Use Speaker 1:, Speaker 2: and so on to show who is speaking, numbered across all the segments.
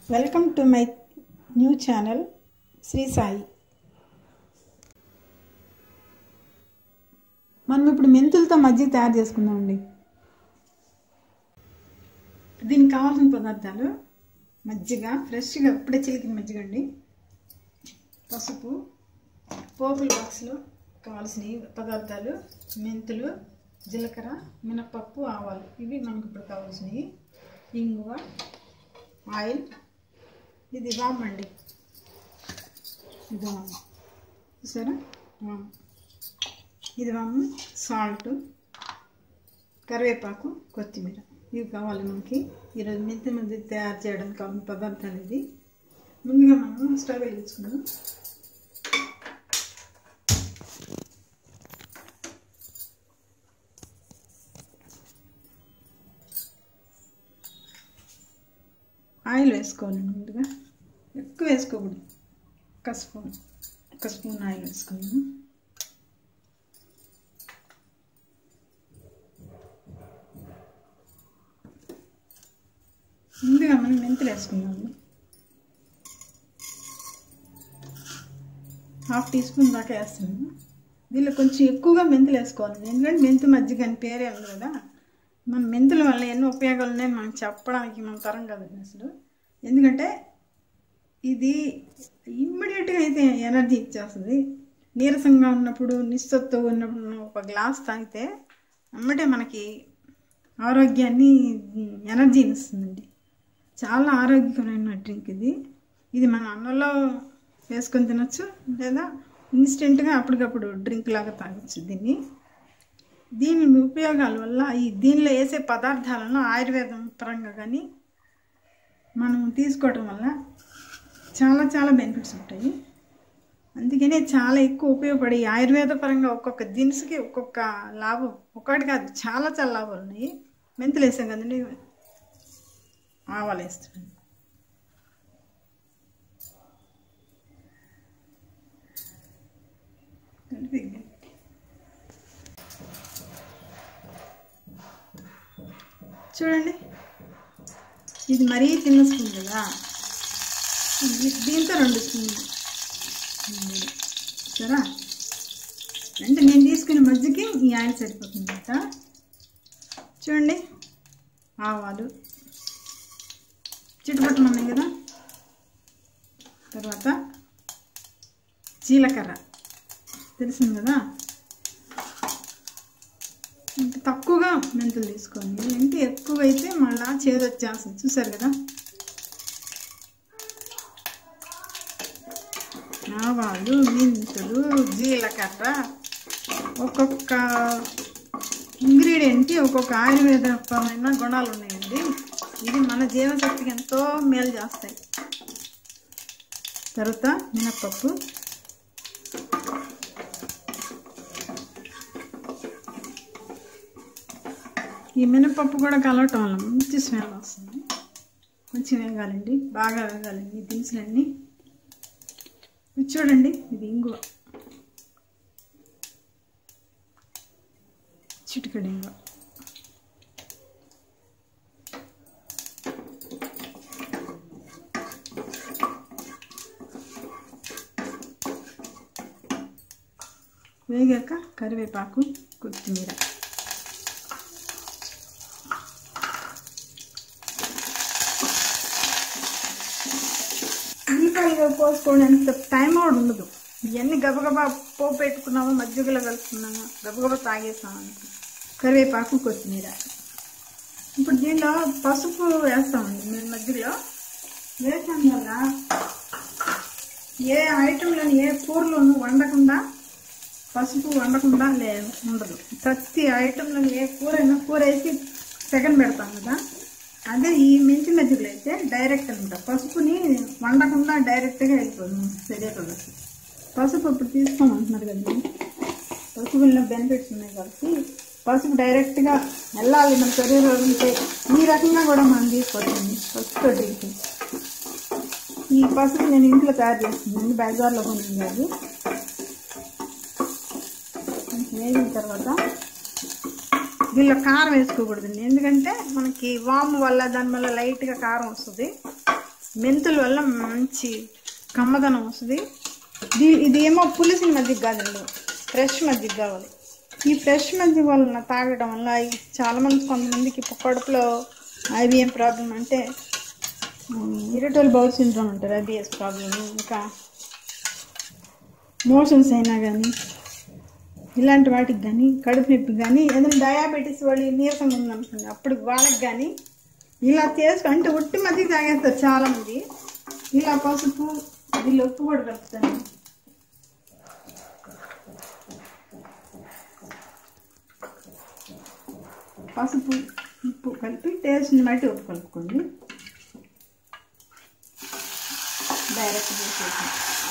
Speaker 1: welcome to my new channel Sri Sai మనం ఇప్పుడు మెంతులతో మజ్జిగ తయారు చేసుకుందామండి దీనికి కావాల్సిన పదార్థాలు మజ్జిగ ఫ్రెష్గా ఇప్పుడే చిలికిన మజ్జిగ అండి పసుపు పోపుల బాక్స్లో కావాల్సిన పదార్థాలు మెంతులు జీలకర్ర మినపప్పు ఆవాలు ఇవి మనకు ఇప్పుడు కావాల్సినవి ఇంగువ ఆయిల్ ఇది వామ్ అండి ఇది వామ్ చూసారా వామ్ ఇది వామ్ సాల్ట్ కరివేపాకు కొత్తిమీర ఇవి కావాలి మనకి ఈరోజు మెంతి మధ్య తయారు చేయడానికి కావాల్సిన పదార్థాలు ఇది ముందుగా మనం స్టవ్ వెలిగించుకుందాం ఆయిల్ వేసుకోవాలండి ముందుగా ఎక్కువ వేసుకోకూడదు ఒక స్పూన్ ఒక స్పూన్ ఆయిల్ వేసుకున్నాము ముందుగా మనం మెంతులు వేసుకుందాము హాఫ్ టీ స్పూన్ దాకా వేస్తున్నాము దీనిలో కొంచెం ఎక్కువగా మెంతులు వేసుకోవాలి ఎందుకంటే మెంతు మజ్జిగ అని పేరే ఉంది కదా మన మెంతుల వల్ల ఎన్నో ఉపయోగాలు ఉన్నాయని మనం చెప్పడానికి మన తరం కదండి అసలు ఎందుకంటే ఇది ఇమ్మీడియట్గా అయితే ఎనర్జీ ఇచ్చేస్తుంది నీరసంగా ఉన్నప్పుడు నిస్సత్తుగా ఉన్నప్పుడు ఒక గ్లాస్ తాగితే అమ్మటే మనకి ఆరోగ్యాన్ని ఎనర్జీని ఇస్తుందండి చాలా ఆరోగ్యకరమైన డ్రింక్ ఇది ఇది మన అన్నంలో వేసుకొని తినచ్చు లేదా ఇన్స్టెంట్గా అప్పటికప్పుడు డ్రింక్ లాగా తాగొచ్చు దీన్ని దీని ఉపయోగాల వల్ల ఈ దీనిలో వేసే పదార్థాలను ఆయుర్వేదం పరంగా కానీ మనం తీసుకోవటం వల్ల చాలా చాలా బెనిఫిట్స్ ఉంటాయి అందుకనే చాలా ఎక్కువ ఉపయోగపడి ఆయుర్వేద పరంగా ఒక్కొక్క దినుసుకి ఒక్కొక్క లాభం ఒకటి కాదు చాలా చాలా లాభాలు ఉన్నాయి మెంతులు వేసాం కదండి ఆవాలు వేస్తున్నాను చూడండి ఇది మరీ చిన్న స్పూన్ కదా దీంతో రెండు స్పూన్లు సరే అంటే నేను తీసుకునే మజ్జికి ఈ ఆయిల్ సరిపోతుంది అంట చూడండి ఆవాలు చిట్టుపట్టలు ఉన్నాయి కదా తర్వాత జీలకర్ర తెలిసింది కదా ఇంత తక్కువగా మెంతులు తీసుకోండి ఎంత ఎక్కువ అయితే మళ్ళా చేదు వచ్చేస్తుంది చూసారు కదా ఆవాలు మెంతులు జీలకర్ర ఒక్కొక్క ఇంగ్రీడియంట్కి ఒక్కొక్క ఆయుర్వేదపరమైన గుణాలు ఉన్నాయండి ఇది మన జీవశక్తికి ఎంతో మేలు చేస్తాయి తర్వాత మినప్పప్పు ఈ మినపప్పు కూడా కలవటం వల్ల మంచి స్మెల్ వస్తుంది కొంచెం వేగాలండి బాగా వేగాలండి ఈ దినుసులన్నీ ఇది చూడండి ఇది ఇంగువ చిటికడి ఇంగువ వేగాక కరివేపాకు కొత్తిమీర ఉల్లిపాయలు పోసుకోవడానికి టైం కూడా ఉండదు ఇవన్నీ గబగబా పోపు పెట్టుకున్నాము మజ్జిగలో కలుపుకున్నాము గబగబా తాగేసాము కరివేపాకు కొత్తిమీర ఇప్పుడు దీనిలో పసుపు వేస్తామండి మీరు మధ్యలో వేసాం వల్ల ఏ ఐటెంలను ఏ కూరలోనూ వండకుండా పసుపు వండకుండా లే ఉండదు ప్రతి ఐటెంలో ఏ కూర అయినా కూర వేసి సెకండ్ పెడతాం కదా అదే ఈ మెంతి మజ్జిగలో అయితే డైరెక్ట్ అనమాట పసుపుని వండకుండా డైరెక్ట్గా వెళ్ళిపోతుంది శరీరంలోకి పసుపు ఇప్పుడు తీసుకోమంటున్నారు కదా పసుపులో బెనిఫిట్స్ ఉన్నాయి కాబట్టి పసుపు డైరెక్ట్గా వెళ్ళాలి మన శరీరంలో ఉంటే ఈ రకంగా కూడా మనం తీసుకోవచ్చండి పసుపు డ్రింక్ ఈ పసుపు నేను ఇంట్లో తయారు చేస్తున్నాను బజార్లో కొనింది అది కొంచెం వేగిన తర్వాత దీనిలో కారం వేసుకోకూడదండి ఎందుకంటే మనకి వాము వల్ల దాని వల్ల లైట్గా కారం వస్తుంది మెంతుల వల్ల మంచి కమ్మదనం వస్తుంది దీ ఇది ఏమో పులిసిన మజ్జిగ కాదండి ఫ్రెష్ మజ్జిగ కావాలి ఈ ఫ్రెష్ మజ్జిగ వలన తాగడం వల్ల ఈ చాలామంది కొంతమందికి కడుపులో ఐబిఎం ప్రాబ్లం అంటే ఇరిటల్ బౌల్ సిండ్రోమ్ అంటారు ఐబిఎస్ ప్రాబ్లం ఇంకా మోషన్స్ అయినా కానీ ఇలాంటి వాటికి కానీ కడుపు నొప్పికి కానీ ఏదైనా డయాబెటీస్ వాళ్ళు నీరసంగా ఉందనుకోండి అప్పుడు వాళ్ళకి కానీ ఇలా చేసుకు అంటే ఉట్టి మధ్య తాగేస్తారు చాలామంది ఇలా పసుపు వీళ్ళు ఉప్పు కూడా కలుపుతాను పసుపు ఉప్పు కలిపి టేస్ట్ని బట్టి ఉప్పు కలుపుకోండి డైరెక్ట్ చేసేసి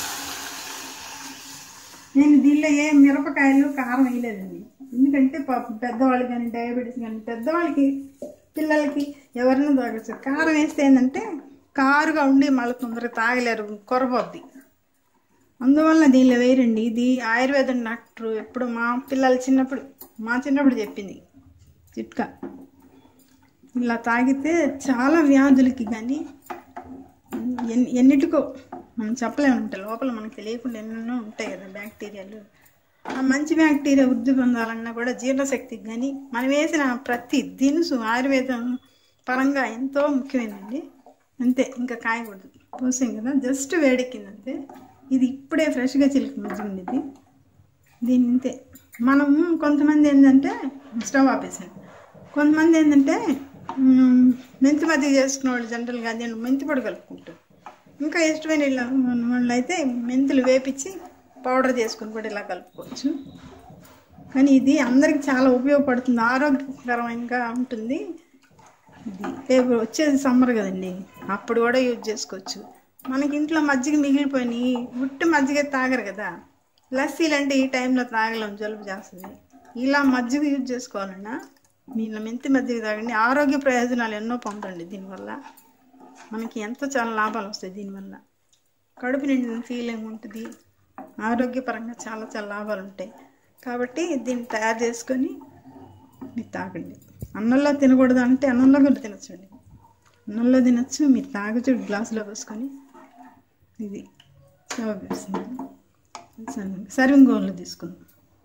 Speaker 1: నేను దీనిలో ఏ మిరపకాయలు కారం వేయలేదండి ఎందుకంటే పాపం పెద్దవాళ్ళు కానీ డయాబెటీస్ కానీ పెద్దవాళ్ళకి పిల్లలకి ఎవరైనా తాగచ్చు కారం వేస్తే ఏంటంటే కారుగా ఉండి మళ్ళీ తొందరగా తాగలేరు కొరబోద్ది అందువల్ల దీనిలో వేయరండి ఇది ఆయుర్వేదం డాక్టర్ ఎప్పుడు మా పిల్లలు చిన్నప్పుడు మా చిన్నప్పుడు చెప్పింది చిట్కా ఇలా తాగితే చాలా వ్యాధులకి కానీ ఎన్ని ఎన్నిటికో మనం చెప్పలేము ఉంటాయి లోపల మనకు తెలియకుండా ఎన్నెన్నో ఉంటాయి కదా బ్యాక్టీరియాలు ఆ మంచి బ్యాక్టీరియా వృద్ధి పొందాలన్నా కూడా జీర్ణశక్తికి కానీ మనం వేసిన ప్రతి దినుసు ఆయుర్వేదం పరంగా ఎంతో ముఖ్యమైనది అంతే ఇంకా కాయకూడదు పోసాం కదా జస్ట్ వేడెక్కింది అంతే ఇది ఇప్పుడే ఫ్రెష్గా చిలికి మజ్జిగ ఉండేది దీన్ని అంతే మనం కొంతమంది ఏంటంటే స్టవ్ ఆపేసాను కొంతమంది ఏంటంటే మ్, మెంతి మజ్జిగ చేసుకునే వాళ్ళు జనరల్గా అదే మెంతి పొడి కలుపుకుంటారు ఇంకా ఇష్టమైన ఇలా వాళ్ళు అయితే మెంతులు వేపించి పౌడర్ చేసుకుని కూడా ఇలా కలుపుకోవచ్చు కానీ ఇది అందరికి చాలా ఉపయోగపడుతుంది ఆరోగ్యకరంగా ఉంటుంది ఇది రేపు వచ్చేది సమ్మర్ కదండి అప్పుడు కూడా యూజ్ చేసుకోవచ్చు మనకి ఇంట్లో మజ్జిగ మిగిలిపోయినాయి ఉట్టి మజ్జిగ తాగరు కదా లస్సీలు అంటే ఈ టైంలో తాగలేం జలుబు చేస్తుంది ఇలా మజ్జిగ యూజ్ చేసుకోవాలన్నా మీలో మెంతి మజ్జిగ తాగండి ఆరోగ్య ప్రయోజనాలు ఎన్నో పొందండి దీనివల్ల మనకి ఎంతో చాలా లాభాలు వస్తాయి దీనివల్ల కడుపు నిండిన ఫీలింగ్ ఉంటుంది ఆరోగ్యపరంగా చాలా చాలా లాభాలు ఉంటాయి కాబట్టి దీన్ని తయారు చేసుకొని మీరు తాగండి అన్నంలో తినకూడదు అంటే అన్నంలో కూడా తినచ్చండి అన్నంలో తినచ్చు మీరు తాగచ్చు గ్లాసులో పోసుకొని ఇది సర్వ్ చేస్తున్నాను సర్వింగ్ గోన్లో తీసుకుందాం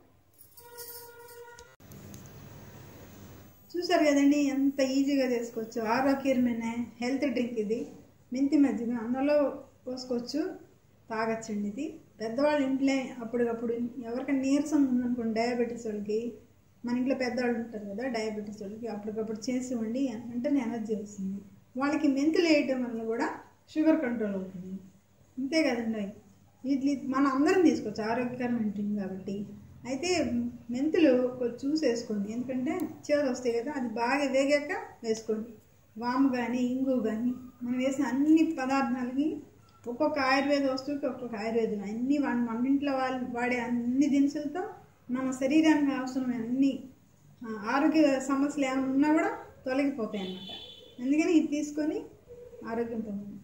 Speaker 1: చూసారు కదండి ఎంత ఈజీగా చేసుకోవచ్చు ఆరోగ్యమైన హెల్త్ డ్రింక్ ఇది మెంతి మజ్జిగ అందులో పోసుకోవచ్చు తాగొచ్చండి ఇది పెద్దవాళ్ళ ఇంట్లో అప్పటికప్పుడు ఎవరికైనా నీరసం ఉందనుకోండి డయాబెటీస్ వాళ్ళకి మన ఇంట్లో పెద్దవాళ్ళు ఉంటారు కదా డయాబెటీస్ వాళ్ళకి అప్పటికప్పుడు చేసి ఇవ్వండి వెంటనే ఎనర్జీ వస్తుంది వాళ్ళకి మెంతులు వేయటం వల్ల కూడా షుగర్ కంట్రోల్ అవుతుంది అంతే కదండి ఇది మనం అందరం తీసుకోవచ్చు ఆరోగ్యకరమైన డ్రింక్ కాబట్టి అయితే మెంతులు కొంచెం చూసి వేసుకోండి ఎందుకంటే చేదు వస్తాయి కదా అది బాగా వేగాక వేసుకోండి వాము కానీ ఇంగు కానీ మనం వేసిన అన్ని పదార్థాలకి ఒక్కొక్క ఆయుర్వేద వస్తువుకి ఒక్కొక్క ఆయుర్వేదం అన్ని మన మన ఇంట్లో వాళ్ళు వాడే అన్ని దినుసులతో మన శరీరానికి అవసరమైన అన్ని ఆ, ఆరోగ్య సమస్యలు ఏమైనా ఉన్నా కూడా తొలగిపోతాయి అన్నమాట అందుకని ఇది తీసుకొని ఆరోగ్యం పొందండి